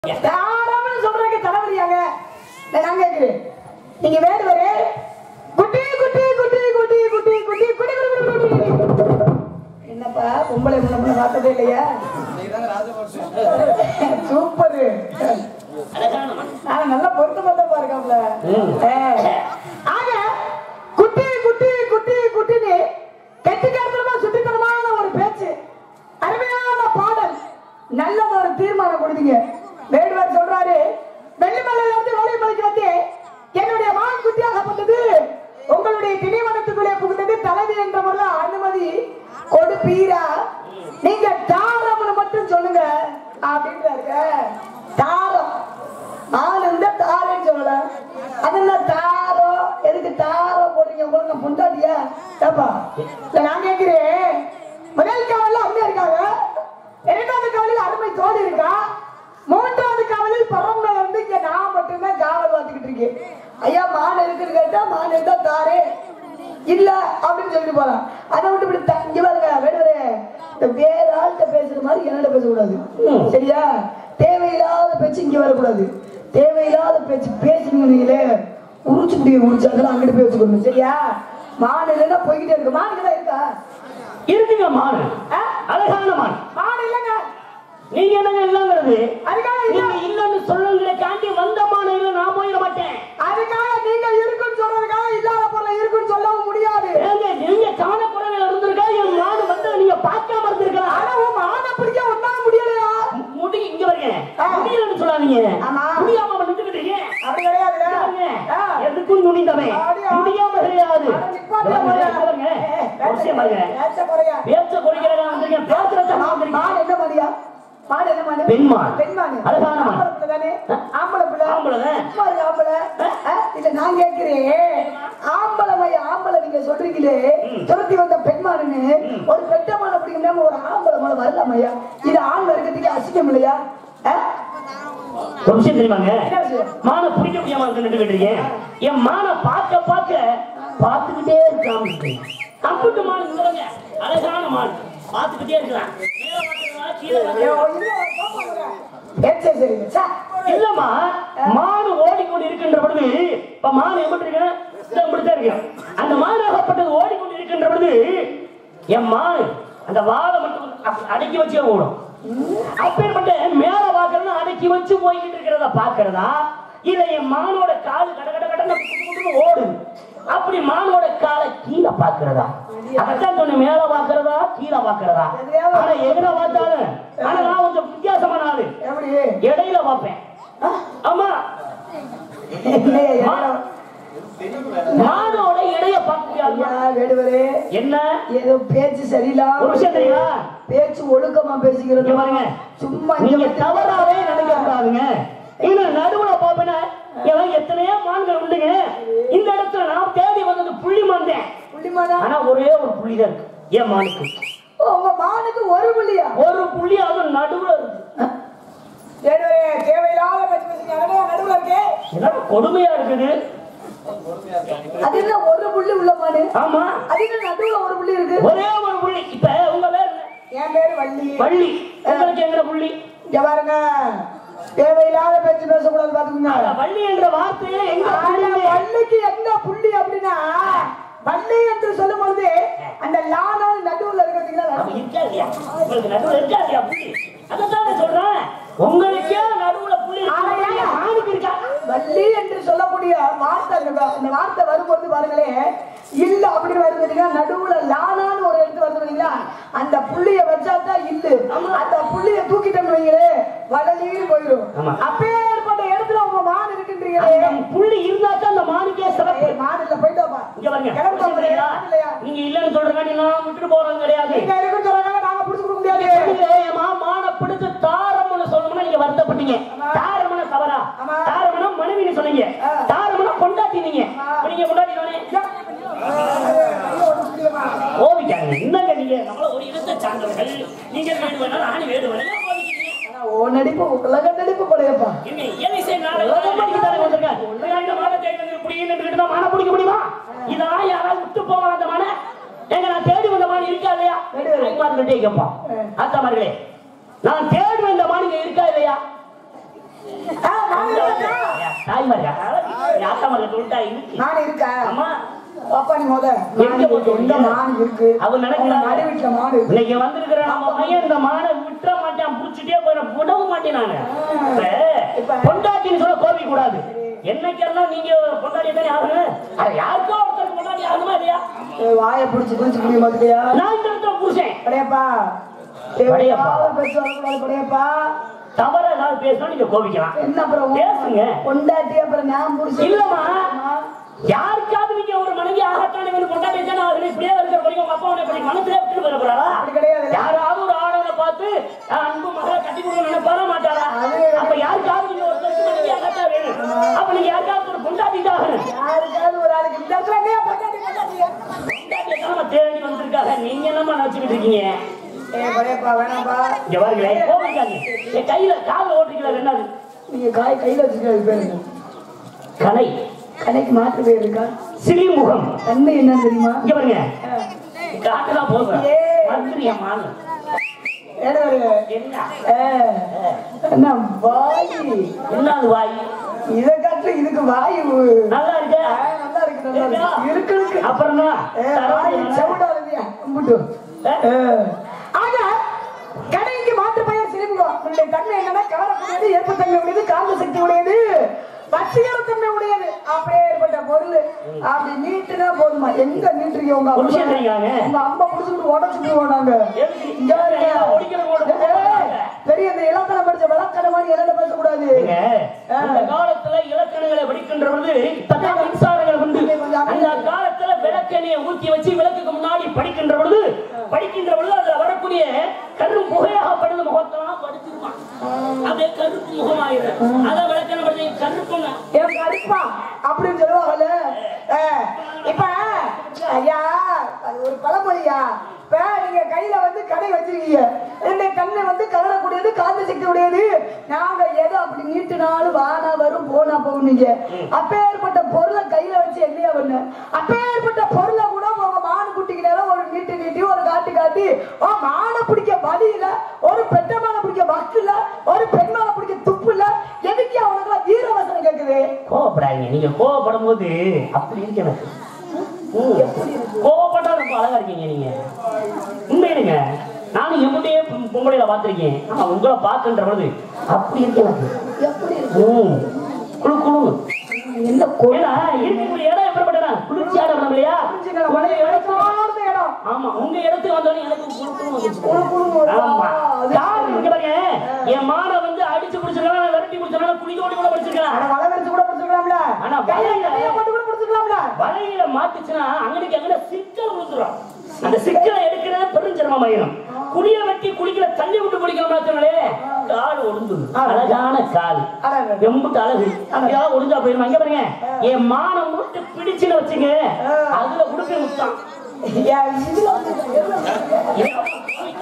தாராளம்னு சொல்றதுக்கு தலைவலியாங்க நான் நான் கேட்கிறேன் நீங்க வேடுவரே குட்டி குட்டி குட்டி குட்டி குட்டி குட்டி குட்டி குட்டி குட்டி குட்டி என்னப்பா பொம்பளை முன்ன முன்ன பார்த்ததே இல்லையா சூப்பர் ஆனா நல்லா பொருத்தமா தான் பாருக்காப்ல ஆக குட்டி குட்டி குட்டி குட்டின்னு கெட்டிக்காரத்தனமா சுட்டித்தனமான ஒரு பேச்சு அருமையான பாடல் நல்ல ஒரு தீர்மானம் கொடுத்தீங்க வேடுவர் சொல்றாரு வெள்ளிமலையில இருந்து வேலைமலைக்கு வந்து என்னுடைய மான் குட்டியாகப்பட்டது உங்களுடைய திணைவனத்துக்குள்ளே புகுந்தது தலைவி என்ற முறையில் அனுமதி கொடுப்பீரா நீங்க தாரம்னு மட்டும் சொல்லுங்க அப்படின்றாருங்க தாரம் ஆனந்த தாரேன்னு சொல்லல அது என்ன தாரம் எதுக்கு தாரம் போட்டீங்க உங்களுக்கு நான் பொண்டாட்டியா ஏப்பா இல்ல நான் கேட்கிறேன் முதல் காவலில் அம்மையா இருக்காங்க இரண்டாவது காவலில் அருமை தோடி இருக்கா மூன்றாவது காவலில் பரம்பரை வந்து இங்க நான் மட்டும்தான் காவல் பார்த்துக்கிட்டு இருக்கேன் ஐயா மான் இருக்குன்னு கேட்டா மான் இருந்தா தாரே இல்ல அப்படின்னு சொல்லிட்டு போலாம் அதை விட்டு இப்படி த- இங்க பாருங்க வேணுவரே இந்த வேற ஆள்கிட்ட பேசுற மாதிரி என்னிட்ட பேசக்கூடாது சரியா தேவையில்லாத பேச்சு இங்க வரக்கூடாது தேவையில்லாத பேச்சு பேசுனீங்களே உரிச்சு முடிய உரிச்சாங்க அங்கிட்டு போய் வச்சுக்கணும் சரியா மான் இல்லைன்னா போய்கிட்டே இருக்கு மானுக்கு தான் இருக்கா இருக்குங்க மான் ஆ? அழகான மான் மான் இல்லைங்க நீங்க என்னங்க இல்லங்கிறது அதுக்காக இல்ல நீங்க இல்லன்னு சொல்லுங்களே காண்டி வந்த மான் இல்ல நான் போயிட மாட்டேன் அதுக்காக நீங்க இருக்குன்னு சொல்றதுக்காக இல்லாத பொருளை இருக்குன்னு சொல்லவும் முடியாது ஏங்க நீங்க கவனக்குறையில இருந்திருக்கா என் மான் வந்து நீங்க பார்க்காம இருந்திருக்கலாம் ஆனா உன் மானை பிடிக்க ஒன்னால முடியலையா முடி இங்க வருங்க ஆ. முடியலன்னு சொல்லாதீங்க ஆமா. முடியாம நின்றுக்கிட்டீங்க அப்படி கிடையாதுல்ல ஆ. எதுக்கும் துணிந்தவன் அப்படியா? முடியாம கிடையாது அட, நிப்பாட்டு இங்க போயா. பாருங்க, ஒரு விஷயம் பாருங்க பேச்ச குறையா. பேச்ச குறைக்கிறதா வந்திருக்கேன் பேசுறத மா- வந்திருக்கேன் மான் என்ன மானியா? மான் என்ன மானு? பெண்மான். பெண்மானு. அழகான மான். ஆம்பளை பிள்ளை தானே? ஆம்பளை பிள்ளை. ஆம்பளைதான். சும்மா இரு, ஆம்பளை. ஆ, இல்ல, நான் கேட்கிறேன். ஆம்பளை மை, ஆம்பளை நீங்க சொல்றீங்களே, துரத்தி வந்த பெண்மானுன்னு, ஒரு பெட்ட மானை பிடிக்கணும்னா ஒரு ஆம்பளை மானை வரலாமையா? இது ஆண் வர்க்கத்துக்கு அசிங்கம் இல்லையா ஆ? ஒரு விஷயம் தெரியுமாங்க என்ன விஷயம்? மானை பிடிக்க முடியாம நின்றுக்கிட்டு என் மானை பார்க்க பார்க்க பார்த்துக்கிட்டே இருக்கான் அம்புட்டு மான் இல்லைங்க அழகான மான் பார்த்துக்கிட்டே இருக்கலாம் மேல பார்க்கறதா, கீழே ஏ, பார்க்கறதா? ஓ, இல்ல, கோபம் வருதா? ஏ, சரி, சரிங்க. சா. இல்லம்மா மான் ஓடிக்கொண்டு இருக்கின்ற பொழுது இப்ப மான் எப்படி இருக்கு இதோ இப்படித்தான் இருக்கு அந்த மானாகப்பட்டது ஓடிக்கொண்டு இருக்கின்ற பொழுது என் மான் அந்த வாழை மட்டும் அப்ப அடக்கி வச்சே ஓடும் அப்பேற்பட்ட மேல பாக்குறதா அடக்கி வச்சு போய்கிட்டு இருக்கிறத பாக்குறதா இல்ல என் மானோட காலு கட கட கடன்னு குட்டு குட்டுன்னு ஓடுது அப்படி மானோட காலை கீழே பாக்குறதா அதான் சொன்னேன் மேல பாக்குறதா கீழே பாக்குறதா ஆனா எங்கன பார்த்தாலும் ஆனா நான் கொஞ்சம் வித்தியாசமான ஆளு எப்படி? இடையில பார்ப்பேன் ஆமா இல்லையே, என்ன? மானோட இடைய பார்க்க முடியாது ஐயா, வேடுவரே, என்ன ஏதோ பேச்சு சரியில்லாம ஒரு விஷயம் தெரியுமா பேச்சு ஒழுக்கமா பேசிக்கிறது இங்க பாருங்க சும்மா இங்க நீங்க வந்து- தவறாவே நினைக்க கூடாதுங்க இன்னும் நடுவுல பாப்பேன்னா எல்லாம் எத்தனையோ மான்கள் உண்டுங்க இந்த இடத்துல நான் தேடி வந்தது புள்ளி மாந்தேன் புள்ளிமானா? ஆனா ஒரே ஒரு புள்ளி தான் இருக்கு என் மானுக்கு ஓ, உங்க மானுக்கு ஒரு புள்ளியா ஒரு புள்ளி அதுவும் நடுவுல இருக்கு வேடுவரே, தேவையில்லாத பேச்சு பேசுறீங்க. அதனால நடுவுல இருக்கே. என்ன கொடுமையா இருக்குது அது என்ன ஒரு புள்ளி உள்ள மானு ஆமா அது என்ன நடுவுல ஒரு புள்ளி இருக்கு ஒரே ஒரு புள்ளி இப்ப உங்க பேர் என்ன? என் பேரு வள்ளி பள்ளி உங்களுக்கு எங்க புள்ளி இங்க பாருங்க தேவையில்லாத பேச்சு பேசக்கூடாது பாத்துக்கோங்க அந்த வள்ளி என்ற வார்த்தையே எங்க ஆனா, புள்ளி? வள்ளிக்கு என்ன புள்ளி அப்படின்னா வள்ளி என்று சொல்லும் பொழுது அந்த லானால் நடுவுல இருக்கிறதுங்களா அப்ப இருக்கா இல்லையா? உங்களுக்கு நடுவுல இருக்கா இல்லையா புள்ளி? அதைத்தான் நான் சொல்றேன். உங்களுக்கே நடுவுல புள்ளி இருக்கு. ஆனா ஏன்? ஆணுக்கு இருக்கா? வள்ளி என்று சொல்லக்கூடிய வார்த்தை இருக்கு. அந்த வார்த்தை வரும்போது பாருங்களே இல்ல அப்படின்னு வருது பாத்தீங்களா நடுவுல லானான்னு ஒரு எழுத்து வருது பாத்தீங்களா அந்த புள்ளிய வச்சா தான் இல்லு அந்த புள்ளிய தூக்கிட்டோம்னு வைங்களே வடலின்னு போயிடும் ஆமா. அப்பேற்பட்ட இடத்துல உங்க மான் இருக்குன்றீங்களே அந்த புள்ளி இருந்தாதான் அந்த மானுக்கே சிறப்பு. ஏய், மான் இல்ல போயிட்டு வாப்பா இங்க பாருங்க. கிளம்பு விஷயம் தெரியுதா? மான் இல்லையா நீங்க இல்லைன்னு சொல்றீங்க, நான் விட்டுட்டு போறது கிடையாது. நீங்க இருக்குன்னு சொல்றாங்க நாங்க புடிச்சு கொடுக்க முடியாது நீங்க என் மா- மான பிடிச்சு தாரம்னு சொல்லணும்னா நீங்க வருத்தப்பட்டீங்க. தாரம்னா தவறா? ஆமா. தாரம்னா மனைவின்னு சொன்னீங்க. ஆ. தாரம்னா பொண்டாட்டினீங்க. இப்ப நீங்க பொண்டாட்டி தானே? கோபிக்காதீங்க. என்னங்க நீங்க நம்மள ஒரு இனத்தை சார்ந்தவர்கள். நீங்க வேடு வேணாலும் ஆணி வேடு வேணாலும் ஏன் கோபிக்கிறீங்க? ஓ நடிப்பு உலக நடிப்பு படையப்பா என்ன இயலிசை நாடகம் படிக்க தானே வந்திருக்கேன். நான் இந்த மானை தேடி வந்து இப்படி நின்னுக்கிட்டு நான் மானை பிடிக்க முடியுமா? இதெல்லாம் யாராவது விட்டு போவாங்க அந்த மானை? ஏங்க, நான் தேடி வந்த மான் இருக்கா இல்லையா தாய்மார்கள்ட்டே கேட்பான். ஆத்தாமார்களே, நான் தேடி வந்த மான் இங்க இருக்கா இல்லையா தாய்மாரி ஆத்தாமரை சொல்லிட்டா இருக்கு மான் இருக்கா அம்மா பாப்பா நீ முத எங்க போட்டு எந்த மான் இருக்கு அவன் நினைக்கிறான். நடு வீட்டுல மான் இருக்கு இன்னைக்கு வந்திருக்கிற நம்ம பையன் இந்த மானை விட்டுற மாட்டான் புடிச்சிட்டே போயிடும் விடவும் மாட்டேன் நானு இப்ப பொண்டாட்டின்னு சொல்ல கோபி கூடாது என்னைக்கெல்லாம் நீங்க பொண்டாட்டி தானே ஆகணும் அது யாருக்கோ ஒருத்தர் பொண்டாட்டி ஆகணுமா இல்லையா ஏய், வாயை பிடிச்சு குளிச்சு முடிய மாட்டியா நான் இந்த இடத்துல புருஷன் படையப்பா படையப்பா. தேவையில்லாத பேச்சு வரக்கூடாது படையப்பா தவற ஏதாவது பேசணும் நீங்க கோபிக்கலாம் என்ன அப்புறம் உன் பேசுங்க. பொண்டாட்டி அப்புறம் நான் புடிச்சு இல்லம்மா யாருக்காவது நீங்க ஒரு மனைவி ஆகத்தான் இவன் பொண்டாட்டி தானே ஆகணும் இப்படியே இருக்கிற வரைக்கும் உங்க அப்பா உன்னை இப்படி மனசுல விட்டு போயிட போறாரா அப்படி கிடையாது யாராவது ஒரு ஆடவனை பார்த்து அஹ், அன்பு மகளை கட்டி கொடுக்க நினைப்பாரா மாட்டாரா அது- அப்ப யாருக்காவது நீங்க ஒரு தட்டு மனைவி ஆகத்தான் வேணும் அப்ப நீங்க யாருக்காவது ஒரு பொண்டாட்டி தான் ஆகணும் யாருக்காவது ஒரு ஆளுக்கு இந்த இடத்துல என்னையா பொண்டாட்டி பொண்டாட்டியா? பொண்டாட்டியை தான் நம்ம தேடி வந்திருக்காங்க நீங்க என்னமா நினைச்சுக்கிட்டு இருக்கீங்க ஏய் படையப்பா வேணாம்பா இங்க பாருங்களேன் கோபிக்காங்க என் கையில கால ஓட்டிக்கல என்னது நீங்க காய் கையில வச்சிருக்கிறது பேரு என்ன? கலை கடைக்கு மாற்று பேர் இருக்கா சிலிமுகம் தன்மை என்னன்னு தெரியுமா இங்க பாருங்க காட்டுதான் போதும் ஏய். மந்திரியா மானு ஏடா ஒரு, என்ன ஏ, என்ன வாய் என்னது வாய் இதை காட்டு இதுக்கு வாய் நல்லா இருக்கு ஆ, நல்லா இருக்கு நல்லா இருக்கு இருக்கு இருக்கு அப்புறம் ஏ, வாய் செவிடாதீங்க கும்பிட்டு ஏ. ஆக கடைக்கு மாற்று பெயர் சிறுமுகம் உன்னுடைய தன்மை என்னன்னா கவரக்கூடியது ஏற்பத்தன்மை உடையது காந்த சக்தி உடையது வசீகரத்தன்மை உடையது அப்படியே ஏற்பட்ட பொருள் அப்படி நீட்டுனா போதுமா எங்க நீட்டுறீங்க உங்க அம்மா? புருஷன் இருக்காங்க. உங்க அம்மா புடிச்சுட்டு உடச்சுட்டு போனாங்க இங்க பாருங்க. ஏய், பெரிய இந்த இலக்கணம் படிச்ச விளக்கண மாதிரி இடம் பேசக்கூடாது அந்த காலத்துல இலக்கணங்களை படிக்கின்ற பொழுது இப்பதான் மின்சாரங்கள் உண்டு அந்த காலத்துல விளக்கெண்ணையை ஊத்தி வச்சு விளக்குக்கு முன்னாடி படிக்கின்ற பொழுது படிக்கின்ற பொழுது அதுல வரக்கூடிய கரும் புகையாகப்படுது முகத்தெல்லாம் படிச்சிருப்பான் அப்படியே கருப்பு முகமாயிரும் அதான் விளக்கெண்ணை படிச்சு கருப்புங்க ஏன் கருப்பா அப்படின்னு சொல்லுவாங்கல்ல ஏ, இப்ப ஐயா அது ஒரு பழமொழியா இப்ப நீங்க கையில வந்து கடை வச்சிருக்கீங்க இந்த கண்ணை வந்து கலரக்கூடியது காந்த சக்தி உடையது நாங்க எதை அப்படி நீட்டினாலும் வானா வரும் போனா போகும் நீங்க அப்பேற்பட்ட பொருளை கையில வச்சு என்னையா பண்ண அப்பேற்பட்ட பொருளை கூட உங்க மான் குட்டிக்கு நேரம் ஒரு நீட்டு நீட்டி ஒரு காட்டி காட்டி ஓ மானை பிடிக்க வழி இல்ல ஒரு பெட்ட மானை பிடிக்க வக்கு இல்ல ஒரு பெண் மானை பிடிக்க துப்பு இல்ல எதுக்கு அவனுக்கு வீரவசனம் கேக்குது கோவப்படாதீங்க நீங்க கோவப்படும் போது அப்படி இருக்கு எனக்கு ம். கோவப்பட்டா ரொம்ப அழகா இருக்கீங்க நீங்க உண்மையிலுங்க நானும் என்னுடைய பொம்பளையில பார்த்திருக்கேன் ஆனா உங்களை பார்க்கின்ற பொழுது அப்படி இருக்கு எனக்கு எப்படி இருக்கு? ம். குளு குளு என்ன கொலை ஏன்னா இருக்கக்கூடிய இடம் எப்படிப்பட்ட இடம்? குளிர்ச்சியான இடம் இல்லையா புரிஞ்சுக்கல, மலை இழக்காத இடம். ஆமா உங்க இடத்துக்கு வந்தோடனே எனக்கு குளு குளுன்னு வந்துச்சு. குளு குளுன்னு வருதா? ஆமா அது யாரு இங்க பாருங்க என் மானை வந்து அடிச்சு பிடிச்சிருக்காங்க விரட்டி பிடிச்சிருக்காங்க குளிக்க ஓடி கூட ஆனா பிடிச்சிருக்காங்க வலை விரிச்சு கூட பிடிச்சிக்கலாம்ல? ஆனா கையில வலையில- கையில போட்டு கூட பிடிச்சிக்கலாம்ல? வலையில மாட்டுச்சுன்னா அங்கனுக்கு அங்கே சிக்கல் விழுந்துரும் அந்த சிக்கலை எடுக்கிறது பெருஞ்சிரமமாயிரும் குடிய வெட்டி குளிக்கல தள்ளி விட்டு குளிக்கணும்னாச்சுங்களே கால் ஒடுங்குது அழகான கால் அழகு. எம்புட்டு அழகு அப்படியா ஒடுங்கா போயிருமா இங்க பாருங்க என் மானம் விட்டு பிடிச்சுன்னு வச்சுங்க அதுல உடுப்பி முத்தான் ஏன் இதுல வந்து எதுல வந்து?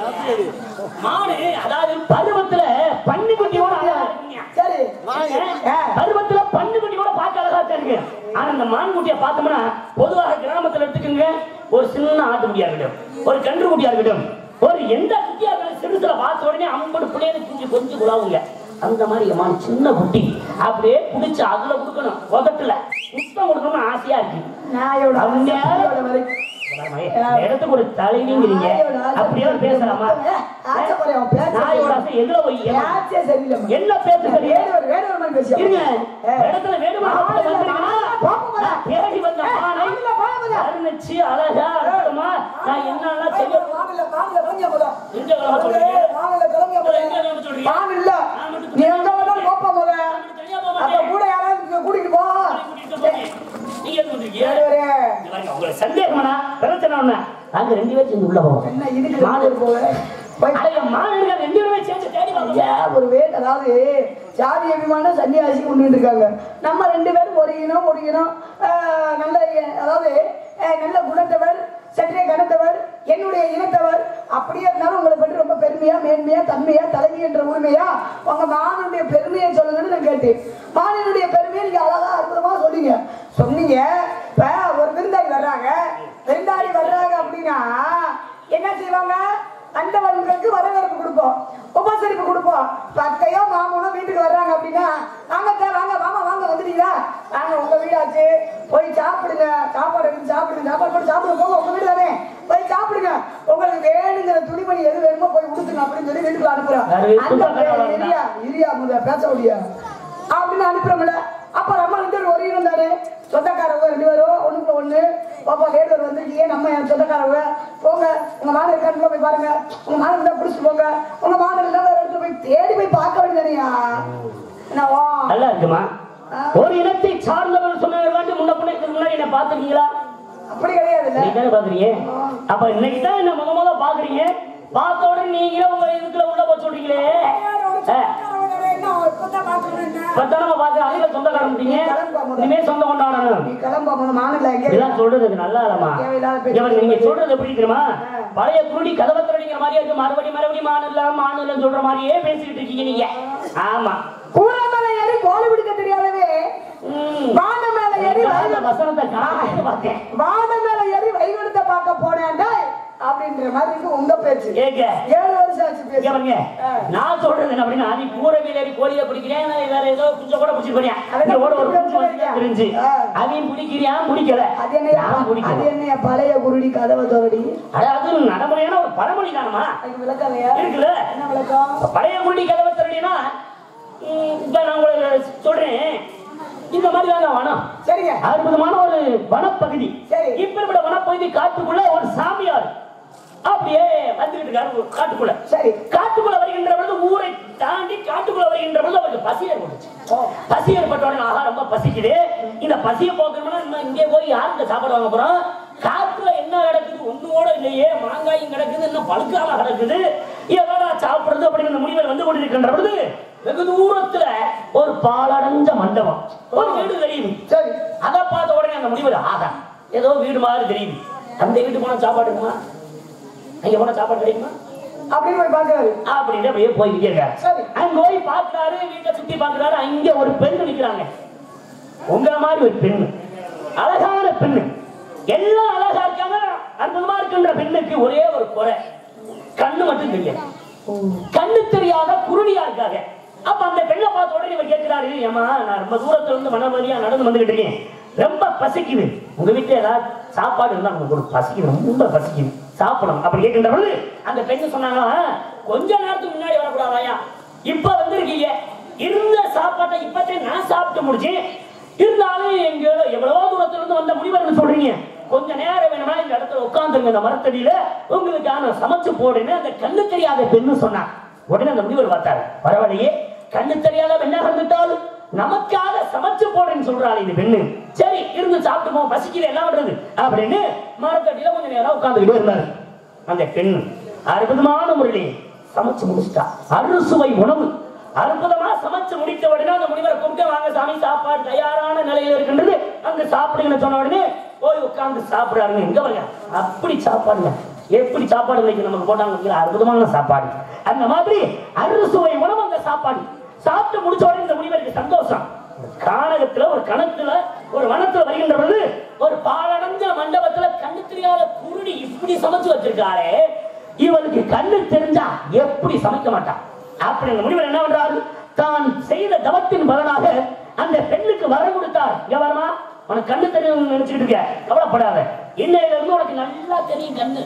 மானு அதாவது பருவத்துல பன்னிக்குட்டியோட அழகா இருக்குங்க சரி ஆ. பருவத்துல பன்னிக்குட்டி கூட பார்க்க அழகா தான் இருக்கு ஆனா இந்த மான்குட்டியை பார்த்தோம்னா பொதுவாக கிராமத்துல எடுத்துக்கோங்க ஒரு சின்ன ஆட்டுக்குட்டியா இருக்கட்டும் ஒரு கன்று குட்டியா இருக்கட்டும் ஒரு எந்த குட்டியா இருந்தாலும் சிறுசுல பார்த்த உடனே அம்பது பிள்ளைன்னு குஞ்சு கொஞ்சம் குழாவுங்க அந்த மாதிரி என் மான் சின்ன குட்டி அப்படியே பிடிச்சு அதுல கொடுக்கணும் உதட்டுல முத்தம் கொடுக்கணும்னு ஆசையா இருக்கு நாயோட அவங்க- ஆசையோட வரை. இந்த இடத்துக்கு ஒரு தலைவிங்கிறீங்க நாயோட ஆசை. அப்படியே பேசலாமா ஏ, ஆசைப்படுறேன், அவன் பேச்ச நாயோட ஆசை எதுல போய் ஏமா? பேச்சே சரியில்லைம்மா. என்ன பேசுகிறீங்க வேறொரு வேறொரு மாதிரி பேசியா? இருங்க ஏ. இடத்துல வேணுமா ஆமா, ஆமா, போங்க போங்க. தேடி வந்த ஏ, மானை வாங்கல, வாங்கல. அருணிச்சு அழகா அற்புதமா நான் என்னெல்லாம் செய்ய வாங்கல, வாங்கல, வாங்கல முதல்ல. எங்க கிளம்ப சொல்றீங்க வாங்கல, கிளம்புங்க முதல்ல. எங்க கிளம்ப சொல்றீங்க வாங்க இல்ல. நீ எங்க வேணாலும் போப்பா முத. தனியா போக அப்ப மாட்டேன் கூட யாராவது இங்க கூட்டிட்டு போ. கூட்டிட்டு போங்க. நீங்க எதுக்கு வந்திருக்கீங்க வேறொரு. இங்க பாருங்க, உங்களுக்கு சந்தேகமானா பிரச்சனை ஒண்ணு நாங்க ரெண்டு பேரும் சேர்ந்து உள்ள போவோம் என்ன இதுக்கு மாடு போக? போய் அடைய மாணவர்கள் ரெண்டு பேருமே சேர்ந்து தேடி பார்ப்போம் ஐயா, ஒரு வேட் அதாவது சாதி அபிமானம் சன்னியாசி கொண்டு இருக்காங்க நம்ம ரெண்டு பேரும் ஒரு இனம் ஒரு இனம் ஆஹ், நல்ல இ- அதாவது ஆஹ், நல்ல குணத்தவர் சற்றே கனத்தவர் என்னுடைய இனத்தவர் அப்படியே இருந்தாலும் உங்களை பற்றி ரொம்ப பெருமையா மேன்மையா தன்மையா தலைவி என்ற உரிமையா உங்க மானுடைய பெருமையை சொல்லுங்கன்னு நான் கேட்டேன் மானினுடைய பெருமையை நீங்க அழகா அற்புதமா சொன்னீங்க சொன்னீங்க இப்ப ஒரு விருந்தாளி வர்றாங்க விருந்தாளி வர்றாங்க அப்படின்னா என்ன செய்வாங்க கண்டவர்களுக்கு வரவேற்பு கொடுப்போம் உபசரிப்பு கொடுப்போம் இப்ப அத்தையோ மாமனோ வீட்டுக்கு வர்றாங்க அப்படின்னா வாங்க அத்தை, வாங்க மாமா வாங்க வந்துட்டீங்களா நாங்க உங்க வீடாச்சு போய் சாப்பிடுங்க சாப்பாடு எடுத்து சாப்பிடுங்க சாப்பாடு போட்டு சாப்பிடுங்க போங்க உங்க வீடு தானே போய் சாப்பிடுங்க உங்களுக்கு வேணுங்கிற துணிமணி எது வேணுமோ போய் கொடுத்துங்க அப்படின்னு சொல்லி வீட்டுக்கு அனுப்புறோம் யாரு? அந்த சொந்தக்காரங்க பையன் இரியா இரியா முத பேச முடியா அப்படின்னு அனுப்புறோம்ல அப்ப நம்ம ரெண்டு பேரும் ஒரு இடம் தானே சொந்தக்காரவங்க ரெண்டு பேரும் ஒண்ணுக்குள்ள ஒண்ணு பாப்பா லேடர் வந்துருக்கீங்க நம்ம என் சொந்தக்காரவங்க போங்க உங்க மாடு இருக்கான்னு போய் பாருங்க உங்க மாடு இருந்தா புடிச்சிட்டு போங்க உங்க மாடு இருந்தா வேற இடத்துல போய் தேடி போய் பார்க்க வேண்டியதானியா என்னவா நல்லா இருக்குமா ஒரு இனத்தை சார்ந்தவன் சொன்னவர்கள் முன்ன பின்ன இதுக்கு முன்னாடி என்ன பாத்துருக்கீங்களா அப்படி கிடையாதுல்ல நீங்க தானே பாக்குறீங்க அப்ப இன்னைக்கு தான் என்ன முத முத பாக்குறீங்க பார்த்த உடனே நீங்களே உங்க இதுக்குள்ள உள்ள போய் சொல்றீங்களே இப்பதான் நம்ம பாக்குற அதிக சொந்தக்காரங்க இனிமே சொந்த கொண்டாடணும் நீ கிளம்ப போது மாநில எங்கே இதெல்லாம் சொல்றது நல்லா இல்லம்மா தேவையில்லாத பேச்சு. இவன் நீங்க சொல்றது எப்படி தெரியுமா பழைய குருடி கதவை திறடிங்கிற மாதிரியே இருக்கு மறுபடி மறுபடி மாநிலம் மாநிலம் சொல்ற மாதிரியே பேசிக்கிட்டு இருக்கீங்க நீங்க ஆமா கூரை மேல ஏறி கோழி பிடிக்க தெரியாதவே ம். வான மேல ஏறி இந்த வைகு- வசனத்தை காலையில பார்த்தேன் வான மேல ஏறி வைகுண்டத்தை பார்க்க போனேன்டா அப்படின்ற மாதிரி இருக்கு உங்க பேச்சு கேக்க ஏழு வருஷம் ஆச்சு இங்க பேச்சு பாருங்க ஆ. நான் சொல்றது என்ன அப்படின்னா நீ கூரை மேல ஏறி கோழியை பிடிக்கிறேன் நான் வேற ஏதோ குஞ்ச கூட பிடிச்சி போறேன் அதை இங்க ஓட ஒரு பிடிக்க குஞ்சு வந்து போறியா? தெரிஞ்சு ஆ. அதையும் பிடிக்கிறியா பிடிக்கல அது என்னையா நான் அது பிடிக்கல என்னையா பழைய குருடி கதவை தோடி அதாவது நடைமுறையான ஒரு பழமொழி தானமா அதுக்கு விளக்கலையா இருக்குல்ல என்ன விளக்கம் பழைய குருடி கதவை திறடினா இப்ப நான் உங்களுக்கு சொல்றேன் இந்த மாதிரி தாங்க வனம் சரிங்க அற்புதமான ஒரு வனப்பகுதி சரி. இப்படிப்பட்ட வனப்பகுதி காட்டுக்குள்ள ஒரு சாமியார் அப்படியே வந்துகிட்டு இருக்காரு ஒரு காட்டுக்குள்ள சரி காட்டுக்குள்ள வருகின்ற பொழுது ஊரை தாண்டி காட்டுக்குள்ள வருகின்ற பொழுது அவருக்கு பசி ஏற்பட்டுச்சு ஓ பசி ஏற்பட்ட உடனே ஆஹா ரொம்ப பசிக்குது இந்த பசியை போக்கணும்னா நம்ம இங்கே போய் யாருக்கு சாப்பாடு வாங்க போறோம் காட்டுல என்ன கிடக்குது ஒண்ணுவோட இல்லையே மாங்காயும் கிடக்குது இன்னும் பழுக்காம கிடக்குது எதனா சாப்பிடுறது அப்படிங்கிற முடிவில் வந்து கொண்டிருக்கின்ற பொழுது வெகு தூரத்துல ஒரு பாலடைஞ்ச மண்டபம் ஒரு வீடு தெரியுது சரி அதை பார்த்த உடனே அந்த முடிவில் ஆகா ஏதோ வீடு மாதிரி தெரியுது அந்த வீட்டு போனா சாப்பாடு இருக்குமா அங்க போனா சாப்பாடு கிடைக்குமா அப்படின்னு போய் பாக்குறாரு அப்படின்னு அப்படியே போய்கிட்டே இருக்காரு சரி. அங்க போய் பாக்குறாரு வீட்டை சுத்தி பாக்குறாரு அங்க ஒரு பெண் நிக்கிறாங்க உங்கள மாதிரி ஒரு பெண்ணு அழகான பெண்ணு எல்லாம் அழகா இருக்காங்க அற்புதமா இருக்கின்ற பெண்ணுக்கு ஒரே ஒரு குறை கண்ணு மட்டும் தெரியாது கண்ணு தெரியாத குருடியா இருக்காங்க அப்ப அந்த பெண்ணை பார்த்த உடனே இவர் கேட்கிறாரு ஏமா நான் ரொம்ப தூரத்துல இருந்து மனவழியா நடந்து வந்துகிட்டு இருக்கேன் ரொம்ப பசிக்குது உங்க வீட்டுல ஏதாவது சாப்பாடு இருந்தா உங்களுக்கு ஒரு பசிக்குது ரொம்ப பசிக்குது சாப்பிடணும் அப்படி கேட்கின்ற பொழுது அந்த பெண்ணு சொன்னாங்க கொஞ்ச நேரத்துக்கு முன்னாடி வரக்கூடாதாயா இப்ப வந்திருக்கீங்க இருந்த சாப்பாட்டை இப்பத்தே நான் சாப்பிட்டு முடிச்சேன் இருந்தாலும் எங்க எவ்வளவோ தூரத்துல இருந்து வந்த முனிவர்னு சொல்றீங்க கொஞ்ச நேரம் வேணும்னா இந்த இடத்துல உட்காந்துருங்க இந்த மரத்தடியில உங்களுக்கான சமைச்சு போடுன்னு அந்த கண்ணு தெரியாத பெண்ணு சொன்னா உடனே அந்த முனிவர் பார்த்தாரு பரவாயில்லையே கண்ணு தெரியாத பெண்ணா இருந்துட்டால் நமக்காக சமைச்சு போடுன்னு சொல்றாள் இந்த பெண்ணு சரி இருந்து சாப்பிட்டு போ பசிக்கல என்ன பண்றது அப்படின்னு மரத்தடியில கொஞ்ச நேரம் உட்கார்ந்துகிட்டே இருந்தாரு அந்த பெண் அற்புதமான முறையிலே சமைச்சு முடிச்சிட்டா அறுசுவை உணவு அற்புதமா சமைச்சு முடித்த உடனே அந்த முனிவரை கூப்பிட்டு வாங்க சாமி சாப்பாடு தயாரான நிலையில இருக்கின்றது அங்க சாப்பிடுங்கன்னு சொன்ன உடனே போய் உட்கார்ந்து சாப்பிடுறாருங்க எங்க வரங்க அப்படி சாப்பாடுங்க எப்படி சாப்பாடு இன்னைக்கு நமக்கு போட்டாங்க பார்த்தீங்களா? அற்புதமான சாப்பாடு அந்த மாதிரி அறுசுவை உணவு அந்த சாப்பாடு சாப்பிட்டு முடிச்ச உடனே இந்த முனிவருக்கு சந்தோஷம் கானகத்துல ஒரு கணத்துல ஒரு வனத்துல வருகின்ற பொழுது ஒரு பாழடைஞ்ச மண்டபத்துல கண்ணு தெரியாத குருடி இப்படி சமைச்சு வச்சிருக்காரே இவளுக்கு கண்ணு தெரிஞ்சா எப்படி சமைக்க மாட்டான் அப்படி அந்த முனிவர் என்ன பண்றாரு தான் செய்த தவத்தின் பலனாக அந்த பெண்ணுக்கு வரம் கொடுத்தார் இங்க வரமா உனக்கு கண்ணு தெரியும் நினைச்சுக்கிட்டு இருக்க கவலைப்படாத இன்னையில இருந்து உனக்கு நல்லா தெரியும் கண்ணு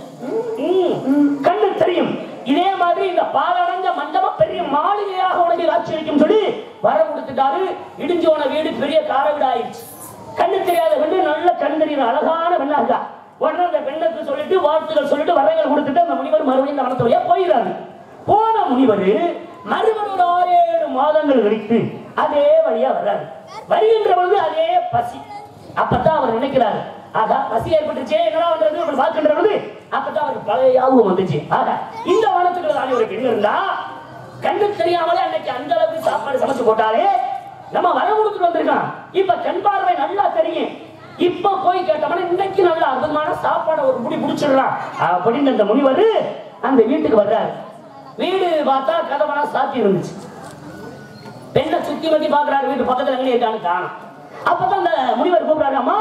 ம், கண்ணு தெரியும் இதே மாதிரி இந்த பாலடைஞ்ச மண்டபம் பெரிய மாளிகையாக உனக்கு காட்சி அளிக்கும் சொல்லி வரம் கொடுத்துட்டாரு இடிஞ்சோன வீடு பெரிய கார வீடு ஆயிடுச்சு கண்ணு தெரியாத பெண்ணு நல்ல கண் தெரியுற அழகான பெண்ணா இருக்கா உடனே அந்த பெண்ணுக்கு சொல்லிட்டு வாழ்த்துக்கள் சொல்லிட்டு வரங்கள் கொடுத்துட்டு அந்த முனிவர் மறுபடியும் இந்த வனத்து வழியா போயிடுறாரு போன முனிவர் மறுபடியும் ஒரு ஆறு ஏழு மாதங்கள் கழித்து அதே வழியா வர்றாரு வருகின்ற பொழுது அதே பசி அப்பதான் அவர் நினைக்கிறாரு ஆகா பசி ஏற்பட்டுச்சே என்னடா பண்றது அப்படி பார்க்கின்ற பொழுது அப்பதான் அவருக்கு பழைய ஞாபகம் வந்துச்சு ஆகா இந்த வனத்துக்குள்ள தானே ஒரு பெண் இருந்தா கண்ணு தெரியாமலே அன்னைக்கு அந்த அளவுக்கு சாப்பாடு சமைச்சு போட்டாலே நம்ம வர கொடுத்துட்டு வந்திருக்கான் இப்ப கண் பார்வை நல்லா தெரியும் இப்ப போய் கேட்டோம்னா இன்னைக்கு நல்ல அற்புதமான சாப்பாடை ஒரு முடி முடிச்சிடுறான் அப்படின்னு அந்த முனிவர் அந்த வீட்டுக்கு வர்றாரு வீடு பார்த்தா கதவெல்லாம் சாத்தி இருந்துச்சு பெண்ணை சுத்தி வட்டி பாக்குறாரு வீட்டு பக்கத்துல எங்க இருக்கான்னு காணும் அப்பதான் அந்த முனிவர் கூப்பிடுறாரு அம்மா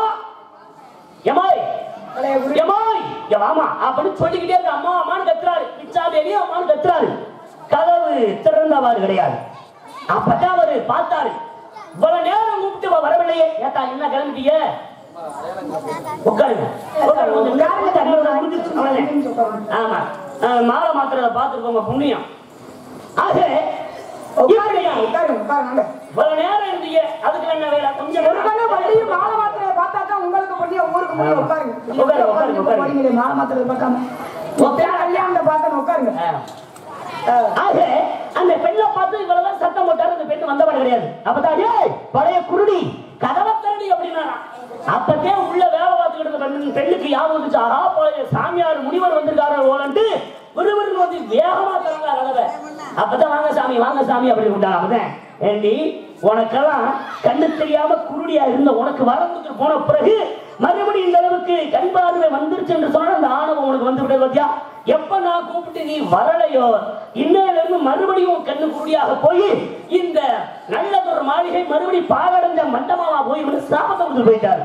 எமாய் பழைய குருடி எமாய் இங்க வாமா அப்படின்னு சொல்லிக்கிட்டே இருக்க அம்மா அம்மான்னு கத்துறாரு பிச்சாதேவி அம்மான்னு கத்துறாரு கதவு திறந்தவாறு கிடையாது அப்பதான் அவரு பார்த்தாரு இவ்வளவு நேரம் கூப்பிட்டு இன்னும் வரவில்லையே ஏத்தா என்ன கிளம்பிட்டீங்க உட்காருங்க உட்காருங்க கொஞ்சம் உட்காருங்க. தண்ணி ஒரு முடிஞ்சிருச்சு. அவ்வளவுதான். ஆமா அஹ், மாலை மாத்திரத்தை பார்த்துருக்கோங்க புண்ணியம் ஆக இப்படியா உட்காருங்க உட்காருங்க இவ்வளவு நேரம் இருந்தீங்க அதுக்கு என்ன வேலை கொஞ்சம் ஒரு கண்ணு வண்டியும் மாலை மாத்திரையை பார்த்தா தான் உங்களுக்கு புண்ணியம் ஊருக்கு புண்ணியம் உட்காருங்க உட்காருங்க, உட்காருங்க, இப்ப போறீங்களே மாலை மாத்திரையை பார்க்காம மொத்தம் கல்யாணத்தை பார்க்கணும் உட்காருங்க ஆ. ஆக அந்த பெண்ணை பார்த்து இவ்வளவுதான் சத்தம் போட்டாரு அந்த பெண்ணு வந்தவன் கிடையாது அப்பதான் ஏய் பழைய குருடி கதவை திறடி அப்படின்னா அப்பத்தே உள்ள வேலை பார்த்துக்கிட்டு இருந்த பெண்ணு பெண்ணுக்கு ஞாபகம் வந்துச்சு ஆஹா பழைய சாமியார் முனிவர் வந்திருக்காரு ஓலன்ட்டு விறுவிறுன்னு வந்து வேகமா திறந்தா கதவை அப்பதான் வாங்க சாமி வாங்க சாமி அப்படி விட்டாங்க அப்பதான் ஏண்டி உனக்கெல்லாம் கண்ணு தெரியாம குருடியா இருந்த உனக்கு வரந்துட்டு போன பிறகு மறுபடியும் இந்த அளவுக்கு கண் பார்வை வந்துருச்சு என்று சொன்னா அந்த ஆணவம் உனக்கு வந்து விட்டது பாத்தியா எப்ப நான் கூப்பிட்டு நீ வரலையோ இன்னையில இருந்து மறுபடியும் உன் கண்ணு குருடியாக போய் இந்த நல்லதொரு மாளிகை மறுபடியும் பாழடைஞ்ச மண்டபமா போய் இவரு சாபத்தை கொடுத்து போயிட்டாரு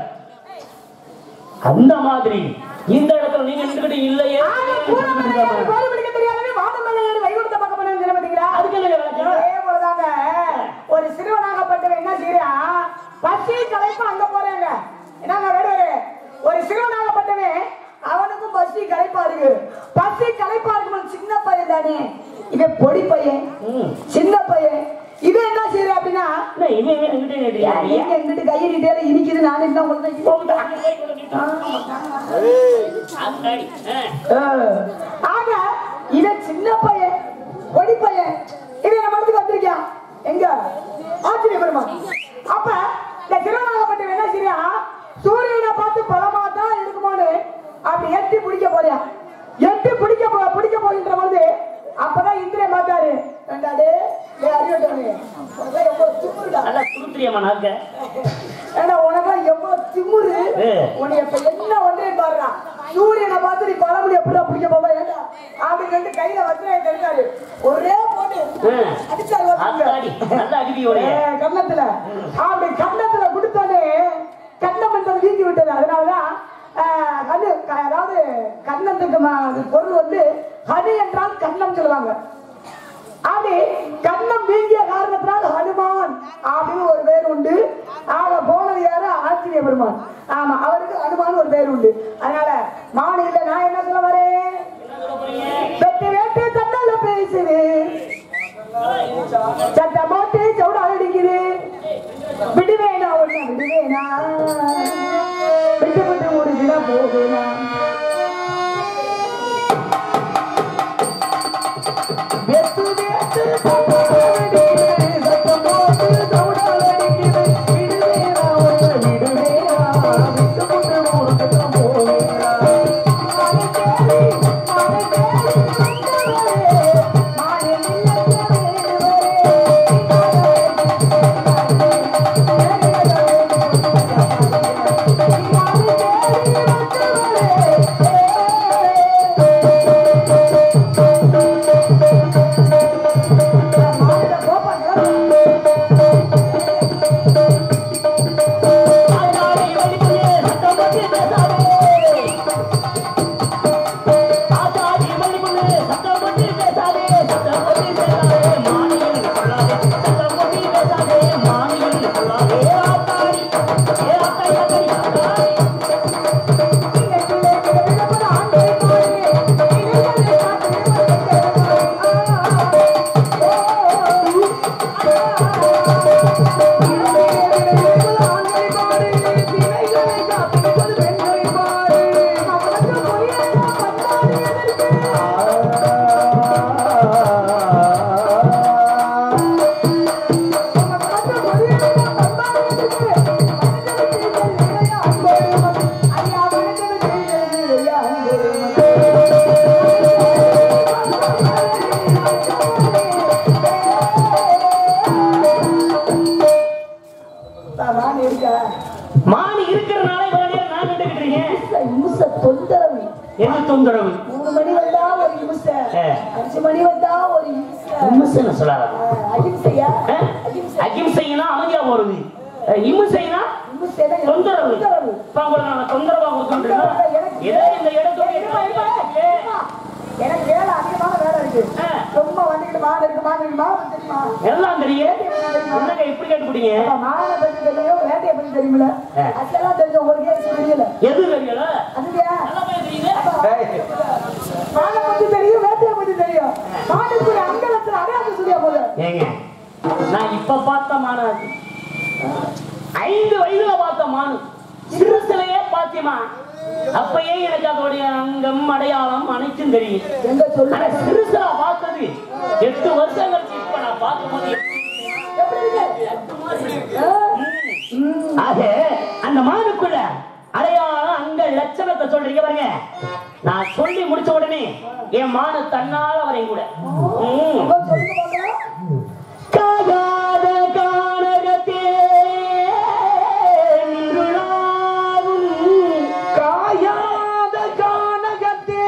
அந்த மாதிரி இந்த இடத்துல நீங்க நின்றுகிட்டு இல்லையே ஆனா, கூடமலை ஏறி கோயில் பிடிக்க தெரியாதவே வானமலை ஏறி வைகுண்டத்தை பார்க்க போனேன்னு தெரியுமா பாத்தீங்களா? அதுக்கு என்ன விளக்கம் இதே போலதாங்க, ஒரு சிறுவனாகப்பட்டவன் என்ன செய்யறான் பசி களைப்பு அங்க போறாங்க என்னங்க வேடுவரு ஒரு சிறுவனாகப்பட்டவன் அவனுக்கும் பசி களைப்பா இருக்கு பசி களைப்பா இருக்கும் சின்ன பையன் தானே இவன் பொடி பையன் ம். சின்ன பையன் இவன் என்ன செய்யற அப்படின்னா என்ன இவன் ஏன் என்கிட்ட கேட்டீங்க? எங்க எங்கிட்டு கையை நீட்டே இனிக்குது நான் என்ன உங்களுக்கு போகுது, அங்க போய் கொண்டு அங்காடி. ஆ. ஆக இவன் சின்ன பையன் பொடி பையன் இவன் நம்ம இடத்துக்கு வந்திருக்கான் எங்க ஆச்சரியப்படுமா அப்ப இந்த திருவண்ணாமலை என்ன செய்யா சூரியனை பார்த்து பலமா தான் இருக்குமோன்னு அப்படி எட்டி பிடிக்க போறியா எட்டி பிடிக்க போ பிடிக்க போகின்ற பொழுது அப்பதான் இந்திரன் பார்த்தாரு ரெண்டாடு அறிவட்டவனே உனக்கு எவ்வளவு திமுருடா நல்லா துருத்திரியம்மா நாக்க. ஏன்னா உனக்கு எவ்வளவு திமுரு ஏ. உன்னை இப்ப என்ன ஒன்றே பாருடா சூரியனை பார்த்து நீ பழமொழி எப்படிடா பிடிக்க போவா ஏண்டா அப்படின்னு சொல்லிட்டு கையில வச்சுறாங்க தெரிஞ்சாரு ஒரே போட்டு ஆ. அடிச்சாரு அங்காடி. வச்சுங்க. நல்லா அடிப்பியோடைய. ஏ, கன்னத்துல அப்படி கன்னத்துல கொடுத்தாலே கன்னம் என்றது வீங்கி விட்டது அதனாலதான் ஆ, கண்ணு க- அதாவது கன்னத்துக்கு ம- பொருள் வந்து ஹனி என்றால் கன்னம் சொல்லுவாங்க அப்படி கண்ணம் வீங்கிய காரணத்தினால் ஹனுமான் அப்படின்னு ஒரு பேர் உண்டு ஆக போனது யாரு ஆச்சரிய பெருமான் ஆமா அவருக்கு ஹனுமான் ஒரு பேர் உண்டு அதனால மானு இல்ல நான் என்ன சொல்ல வரேன் வெட்டி வேட்டு தன்னால பேசுது சட்டை போட்டு சவுடால் அடிக்குது விடுவேனா ஒண்ணு விடுவேனா விட்டு விட்டு முடிஞ்சுனா போவேனா வெட்டு வேட்டு தன்னால அடிக்குது சட்டை போட்டு சவுடால் அடிக்குது விடுவேனா ஒண்ணு விடுவேனா விட்டு விட்டு முடிஞ்சுனா போவேனா மானே தேடி மானே தேடி வந்தவரே மானே இல்ல ஆத்தாடி வலிக்குது, சத்தம் போட்டு பேசாதே. ஆத்தாடி வலிக்குது, சத்தம் போட்டு பேசாதே, சத்தம் போட்டு பேசாதே, மானியம் கொள்ளாதே, சத்தம் போட்டு பேசாதே, மானியம் கொள்ளாதே. ஆத்தாடி, ஏ ஆத்தாடி, ஆத்தாடி, ஆத்தாடி. நான் இருக்கேன் மானி இருக்கிறனால இவ்வளவு நேரம் நான் நின்னுகிட்டு இருக்கேன். இம்ச தொந்தரவு என்ன தொந்தரவு மூணு மணி வந்தா ஒரு இம்ச ஆ. அஞ்சு மணி வந்தா ஒரு இம்ச இம்சைன்னு சொல்லாத ஆ, அகிம்சையா ஆ? அகிம்சைனா அமைதியா போறது அஹ் இம்சைனா இம்சைனா தொந்தரவு தொந்தரவு இப்ப உங்களுக்கு நான் தொந்தரவா கொடுத்துருக்கேன் ஏதோ இந்த இடத்தோட இருமா, இருமா, இருமா. எனக்கு வேலை அதிகமான வேலை இருக்கு ஆ. சும்மா வந்துக்கிட்டு மாடு இருக்கு மாடு இருக்கு மாடு தெரியுமா எல்லாம் தெரியும் என்னங்க இப்படி கேட்டுப்பிட்டீங்க அப்ப மாடை பத்தி தெரியும் வேட்டை தெரியுமில ஆ. அதெல்லாம் தெரிஞ்ச உங்களுக்கு ஏன் தெரியல எது தெரியல அதுலயா நல்லா போய் தெரியுது மானை பத்தி தெரியும் வேட்டையை பத்தி தெரியும் மானுக்குரிய அங்கலத்துல அடையாளம் சொல்லியா போல ஏங்க நான் இப்ப பார்த்த மானா அது ஐந்து வயதுல பார்த்த மானு சிறு சிலையே பாத்தியமா அப்பயே எனக்கு அதோடைய அங்கம் அடையாளம் அனைத்தும் தெரியும் எங்க சொல்லு ஆனா சிறுசா பார்த்தது எட்டு வருஷம் கழிச்சு இப்ப நான் பார்க்கும்போது எப்படி இருக்கு ஆ? ம். ஆக அந்த மானுக்குள்ள அடையாளம் அங்க லட்சணத்தை சொல்றீங்க பாருங்க நான் சொல்லி முடிச்ச உடனே என் மானு தன்னால வரையும் கூட ம். இப்ப சொல்லுங்க பார்க்கலாம். காயாத கானகத்தே நின்றுளாவும் காயாத கானகத்தே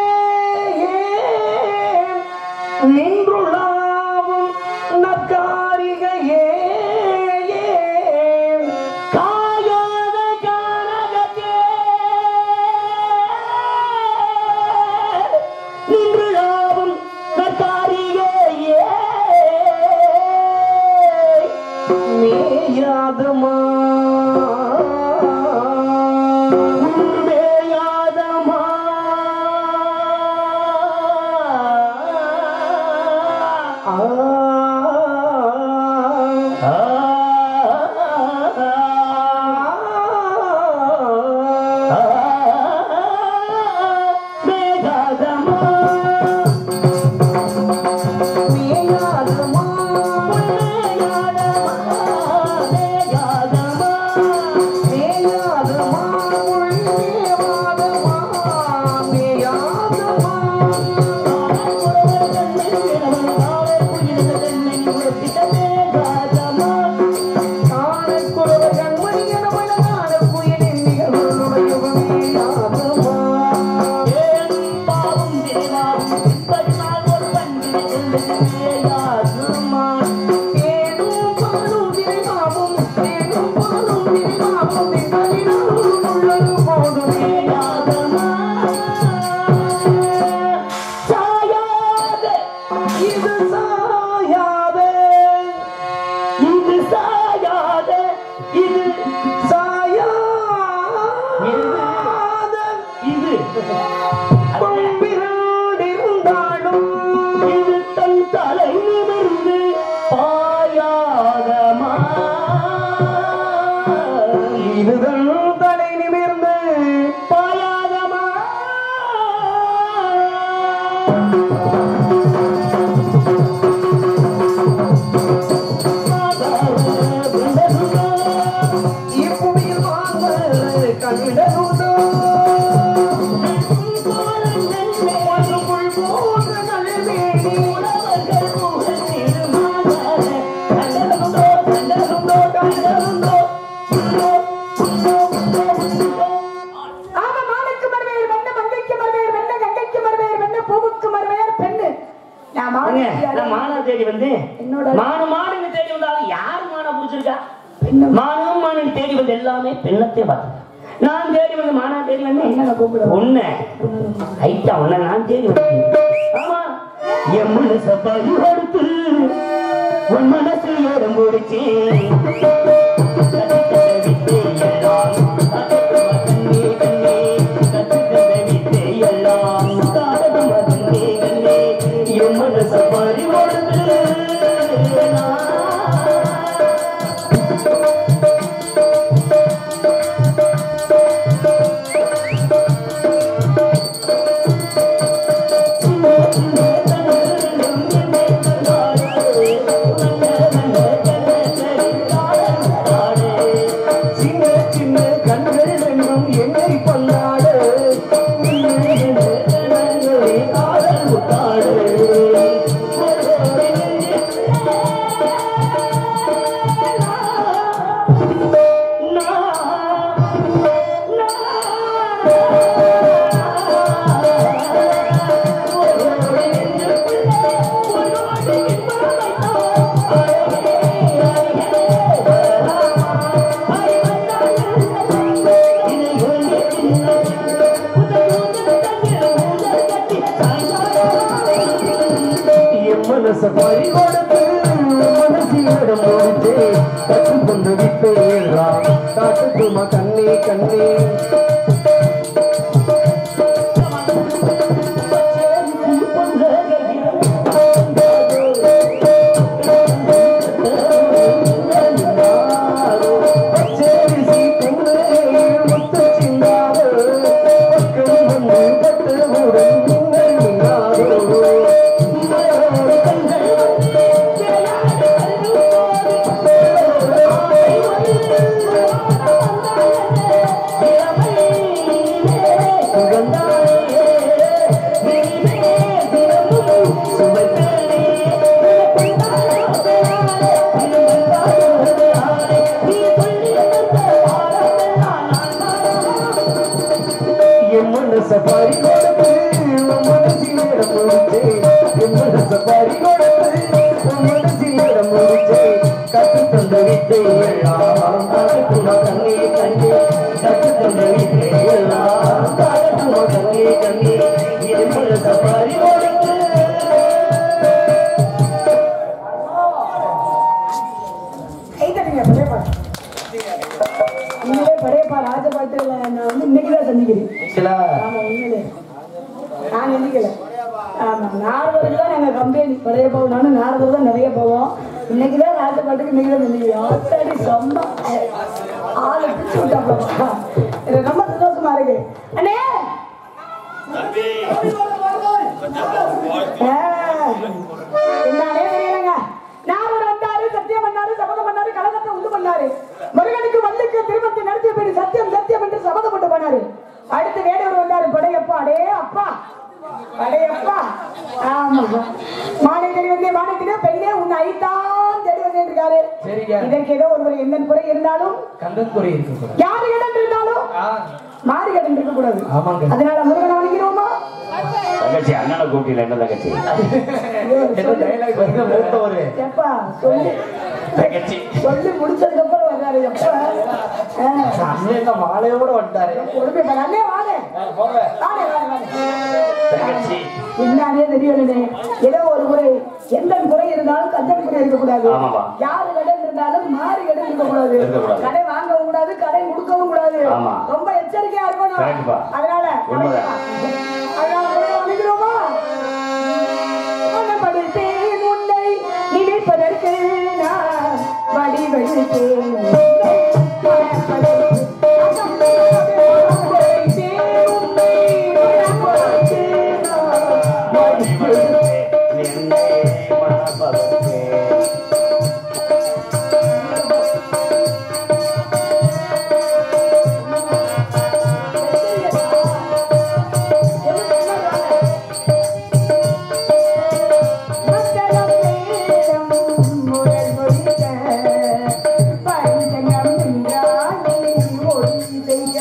நின்றுளாவும் நற்காரிகையே காயாத கானகத்தே நின்றுளாவும் நற்காரிகையே மேயாதமா உண்மையாதமா ஆ மேயாதமா மேயாதமா மேயாதமா மேயாதமா காணக்குறவ கண்மணி என வளரான குயிலின் நிகழ்வுடைய மேயாதமா ஏனும் பாலும் விரைவாகும் ஏனும் பாலும் விரைவாகும் நிகழிலும் உள்ளது போதும் மேயாதமா இது சாயாதே இது சாயாத இது சாயாத இது கொம்பிரண்டிருந்தாலும் இது தன் தலை நிமிர்ந்து பாயாதமா இதுதன் தலை நிமிர்ந்து பாயாதமா இப்புவியில் வாழ்வது கண்டிடனுண்டோ மறுபுள் போன்ற நல்வேணி ஆக மானுக்கு மறுபெயர் வெண்ண மங்கைக்கு மறுபெயர் வெண்ண கங்கைக்கு மறுபெயர் வெண்ண பூவுக்கு மறுபெயர் பெண்ணு நான் மானு நான் மானா தேடி வந்து என்னோட- மானு மானுன்னு தேடி வந்தாலும் யார் மானா புடிச்சிருக்கா பெண்ணு மானும் மானு தேடி வந்து எல்லாமே பெண்ணத்தை பார்த்து நான் தேடி வந்து மானா தேடி வந்து என்ன கூப்பிடுவோம் உன்னை ஐட்டா உன்னை நான் தேடி வந்தேன் ஆமா என் மனச பறி கொடுத்து உன் மனசு இடம் முடிச்சு என் மனச பறி கொடுத்து சின்ன சின்ன கண்கள் என்னும் என்னை கொண்டாடு காதல் முட்டாடு என் மனச பறி கொடுத்து மனசிடம் முடித்து கற்றுக்கொண்டு விட்டு விட்டேன் காட்டுக்குமா கண்ணே கண்ணே பச்சரிசி பொங்கலே முத்து சிந்தாதோ பக்கம் வந்து பட்டவுடன் நீங்கள் மின்னாதோ மலரோடு கண்கள் என் மனச பாரி கொடுத்து உன் மனசில் இடம் முடிச்சே என் மனச பாரி கொடுத்து உன் மனசில் இடம் முடிச்சே கத்து தந்த வித்தை எல்லாம் காட்டுமா கண்ணே கண்ணே கத்து தந்த வித்தை எல்லாம் காட்டுமா கண்ணே கண்ணே என் மனச பாரி கொடுத்து கைத்தட்டுங்க படையப்பா உண்மையிலே படையப்பா ராஜபாட்டில் நான் வந்து இன்னைக்கு தான் சந்திக்கிறேன் ஆமா உண்மையிலே நான் எந்திக்கல ஆமா நாரதருக்கு தான் நாங்க கம்பெனி பழைய போவோம் நானும் நாரதர் தான் நிறைய போவோம் இன்னைக்கு தான் ராஜபாட்டுக்கு இன்னைக்கு தான் சந்திக்கிறோம் ஆத்தாடி செம்ம ஆளு பிடிச்சு விட்டாப்பா எனக்கு ரொம்ப சந்தோஷமா இருக்கு அண்ணே ஆ, என்னன்னே தெரியலங்க நாரதர் வந்தாரு சத்தியம் பண்ணாரு சபதம் பண்ணாரு கலகத்தை உண்டு பண்ணாரு முருகனுக்கு வல்லுக்கு திருமணத்தை நடத்திய பின் சத்தியம் சத்தியம் என்று சபதம் பண்ணி பண்ணாரு அடுத்து வேடவர் வந்தாரு படையப்பா அடே அப்பா படையப்பா ஆமா மாநிலத்தில் வந்து மாநிலத்திலே பெண்ணே உன்னை ஐத்தான் தேடி வந்தேன் இருக்காரு சரிங்க. இதற்கு ஏதோ ஒருவர் எந்த குறை இருந்தாலும் கந்தன் குறை இருக்கு யாரு இடம் இருந்தாலும் மாறி இடம் இருக்க கூடாது ஆமாங்க அதனால முருகனை வணங்கிறோமா தங்கச்சி அண்ணனை கூப்பிட்டீங்க என்ன தங்கச்சி என்ன டைலாக் வருங்க மூத்தவரு எப்பா சொல்லி தங்கச்சி சொல்லி முடிச்சதுக்கு அப்புறம் வர்றாரு எப்ப ஆ, அண்ணன் மாலையோட வந்துட்டாரு கொடுமை பாரு. அண்ணே வாங்க போங்க வாங்க வாங்க வாங்க தங்கச்சி என்னன்னே தெரியலனே ஏதோ ஒரு குறை எந்த குறை இருந்தாலும் கந்தன் குறை இருக்கக்கூடாது ஆமாப்பா. யாரு கடன் இருந்தாலும் மாறி கடன் இருக்கக்கூடாது இருக்கக்கூடாது. கடை வாங்கவும் கூடாது கடை கொடுக்கவும் கூடாது ஆமா. ரொம்ப எச்சரிக்கையா இருக்கணும் கரெக்ட்பா. அதனால உண்மைதான். அதனால முருகனை வணங்குகிறோமா? மனப்படுத்தேன் உன்னை நினைப்பதற்கு நான் வடிவெடுத்தேன் உன்னை. மனப்படுத்தேன் உன்னை நினைப்பதற்கு நான் வடிவெடுத்தேன். மத்தளம் நேரம் முரல் மொழிக, பஞ்சகம் நின்றானே ஒளி செய்ய.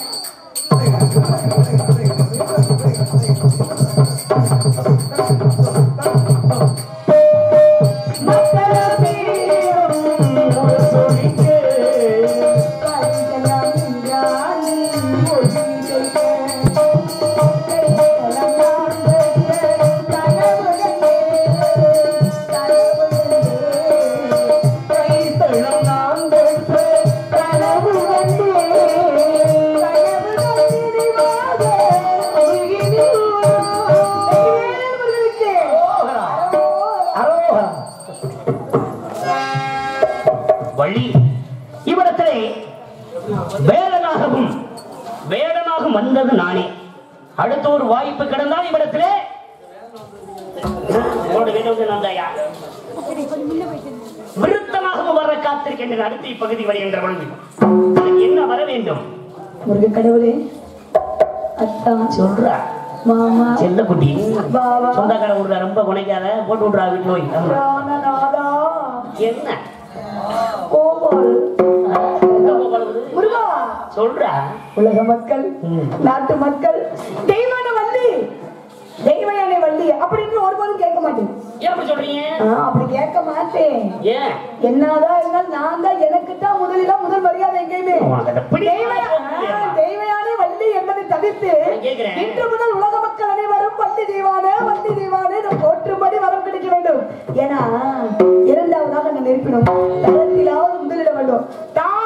மத்தளம் நேரம் முரல் மொழிக, பஞ்சகம் நின்றானே ஒளி செய்ய. வழி இவ்விடத்திலே வேடனாகவும் வேடனாகவும் வந்தது நானே அடுத்த ஒரு வாய்ப்பு கிடந்தால் இவ்விடத்திலே உங்களோட வேண்டுவது நான் தாயா விருத்தமாகவும் வர காத்திருக்கின்றன அடுத்த இப்பகுதி வருகின்ற பொழுது எனக்கு என்ன வர வேண்டும் முருக கடவுளே அத்தா சொல்றா மாமா செல்ல குட்டி பாபா சொந்தக்கார ஊர்ல ரொம்ப குணைக்காத போட்டு விட்றா வீட்டுல போய் ஆமா. பிராணநாதா என்ன கோபால் எங்க போகிறது? முருகா சொல்றா உலக மக்கள் ம். நாட்டு மக்கள் தெய்வான வள்ளி தெய்வயான வள்ளி அப்படின்னு ஒருபோதும் கேட்க மாட்டேன் ஏன் அப்படி சொல்றீங்க ஆ, அப்படி கேட்க மாட்டேன் ஏன் என்னதான் இருந்தாலும் நான் தான் எனக்கு தான் முதலிடம் முதல் மரியாதை எங்கேயுமே உனக்கு அந்த பிடி- தெய்வ- ஆ, தெய்வயானே வள்ளி என்பதை தவிர்த்து நான் கேட்கிறேன். இன்று முதல் உலக மக்கள் அனைவரும் வள்ளி தெய்வானே வள்ளி தெய்வானே நம் போற்றும்படி வரம் கிடைக்க வேண்டும் ஏன்னா இரண்டாவதாக நான் நிரப்பினோம் தரத்திலாவது முதலிட வேண்டும் தான்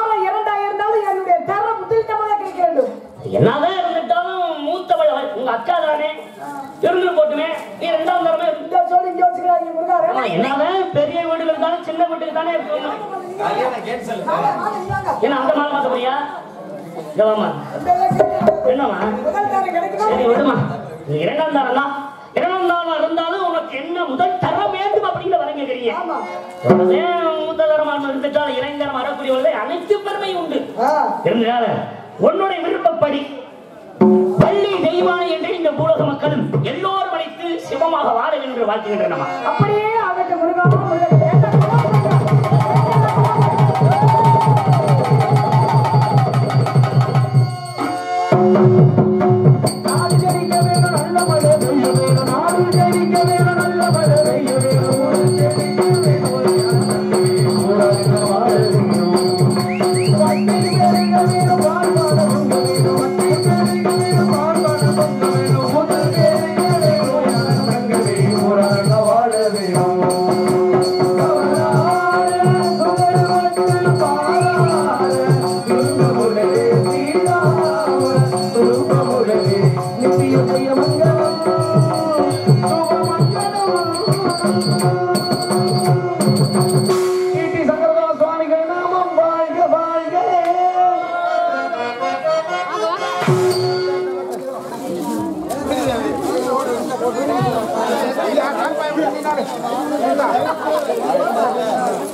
என்னதான் இருந்துட்டாலும் மூத்தவள் அவள். உங்க அக்கா தானே இருந்து போட்டுமே நீ ரெண்டாம் தரமே இந்த சொல்லி இங்க வச்சுக்கிறாங்க முருகா ஆமா, என்னதான் பெரிய வீடுகள் இருந்தாலும் சின்ன வீட்டுக்கு தானே இருக்கணும் என்ன அந்த மாதிரி மாத்த போறியா இங்க வாம்மா. என்னம்மா சரி விடுமா நீ இரண்டாம் தரம் தான் இரண்டாம் தரம் இருந்தாலும் உனக்கு என்ன முதல் தர வேண்டும் அப்படிங்கிற வரம் கேட்கறீங்க ஏன் மூத்த தரமாக இருந்துட்டால் இளைஞரம் வரக்கூடியவர்கள் அனைத்து பெருமை உண்டு இருந்தால உன்னுடைய விருப்பப்படி பள்ளி தெய்வானை என்று இந்த பூலக மக்களும் எல்லோரும் அழைத்து சிவமாக வாழ என்று வாழ்த்துகின்றனமா அப்படியே அவருக்கு முருகா முருகா நாடு ஜெயிக்க வேணும் நல்ல மழை பெய்ய வேணும் நாடு ஜெயிக்க வேணும் நல்ல மழை பெய்ய வேணும் ஊரு ஜெயிக்க வேணும் ஒரு இனம் ஊராக வாழ வேணும் வட்டி பெருக வேணும் வாழ்வான பொங்க வேணும் வட்டி பெருக வேணும் வாழ்வான பொங்க வேணும் ஊரு ஜெயிக்க வேணும் யாரும் தங்க வேணும் ஊராக வாழ வேணும் கவலார சுடர் மக்கள் பாரார திரும்புலே சீதாவர திரும்புலே நித்திய ஜெய மங்களம் ஈட்டி சங்கரதாஸ் சுவாமிகள் நாமம் வாழ்க வாழ்க இல்ல நான் பயப்பட நீ நானே